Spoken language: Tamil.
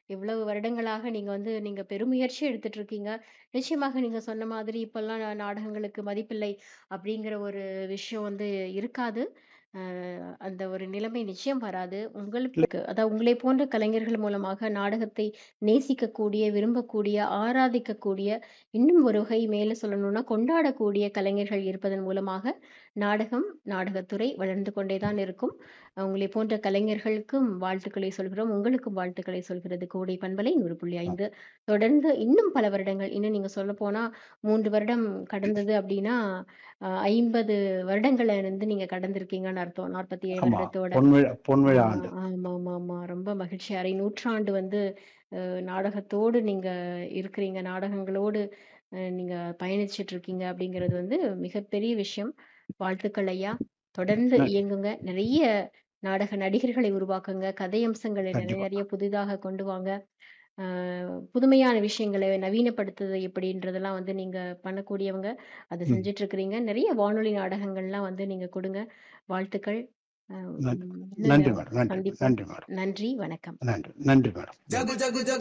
இவ்வளவு வருடங்களாக நீங்க வந்து நீங்க பெருமுயற்சி எடுத்துட்டு இருக்கீங்க. நிச்சயமாக நீங்க சொன்ன மாதிரி இப்பல்லாம் நா நாடகங்களுக்கு மதிப்பில்லை அப்படிங்கிற ஒரு விஷயம் வந்து இருக்காது. அ அந்த ஒரு நிலைமை நிச்சயம் வராது. இல்ல. உங்களுக்கு அதாவது உங்களை போன்ற கலைஞர்கள் மூலமாக நாடகத்தை நேசிக்கக்கூடிய, விரும்பக்கூடிய, ஆராதிக்கக்கூடிய, இன்னும் ஒரு வகை மேல சொல்லணும்னா கொண்டாடக்கூடிய கலைஞர்கள் இருப்பதன் மூலமாக நாடகம், நாடகத்துறை வளர்ந்து கொண்டே தான் இருக்கும். உங்களை போன்ற கலைஞர்களுக்கும் வாழ்த்துக்களை சொல்கிறோம். உங்களுக்கும் வாழ்த்துக்களை சொல்கிறது கோடை பண்பலை 100.5. தொடர்ந்து இன்னும் பல வருடங்கள் இன்னும் நீங்க சொல்லப்போனா 3 வருடம் கடந்தது அப்படின்னா, அ 50 வருடங்கள வந்து நீங்க கடந்திருக்கீங்கன்னு அர்த்தம். 47 ஆமா. வருடத்தோட. பொன்விழா ஆ பொன்விழா ஆண்டு. ஆமாமாமா. ரொம்ப மகிழ்ச்சி. அரை நூற்றாண்டு வந்து அ நாடகத்தோடு நீங்க இருக்கிறீங்க. நாடகங்களோடு அ நீங்க பயணிச்சுட்டு இருக்கீங்க அப்படிங்கிறது வந்து மிகப்பெரிய விஷயம். வாழ்த்துக்கள் ஐயா. தொடர்ந்து ந இயங்குங்க. நிறைய நாடக நடிகர்களை உருவாக்குங்க. கதை அம்சங்களை நிறைய கண்டிப்பா. நிறைய புதிதாக கொண்டு வாங்க. அ புதுமையான விஷயங்கள நவீனப்படுத்துறது எப்படின்றதெல்லாம் வந்து நீங்க பண்ணக்கூடியவங்க. அத ம். செஞ்சுட்டு இருக்கிறீங்க. நிறைய வானொலி நாடகங்கள்லாம் வந்து நீங்க கொடுங்க. வாழ்த்துக்கள். அ நன்றி. ம் நன்றி இன்னும் மேடம். நன்றி. சந்திப்போம். நன்றி மேடம். நன்றி. வணக்கம். நன்றி. நன்றி மேடம். ஜகு நன்றி. ஜகு ஜகு